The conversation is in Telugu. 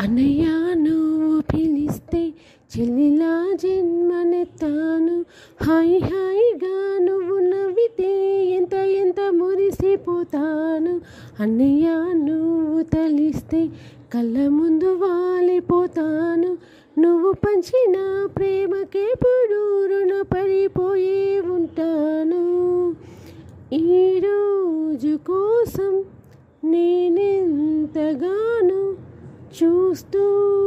అన్నయ్య నువ్వు పిలిస్తే చెల్లిలా జన్మనెత్తాను హాయి హాయిగా నువ్వు నవ్వితే ఎంత ఎంత మురిసిపోతాను అన్నయ్య నువ్వు తలిస్తే కళ్ళ ముందు వాలిపోతాను నువ్వు పంచిన ప్రేమకే పుడు రుణపడిపోయి ఉంటాను ఈరోజు కోసం నేనెంతగానో చూస్తూ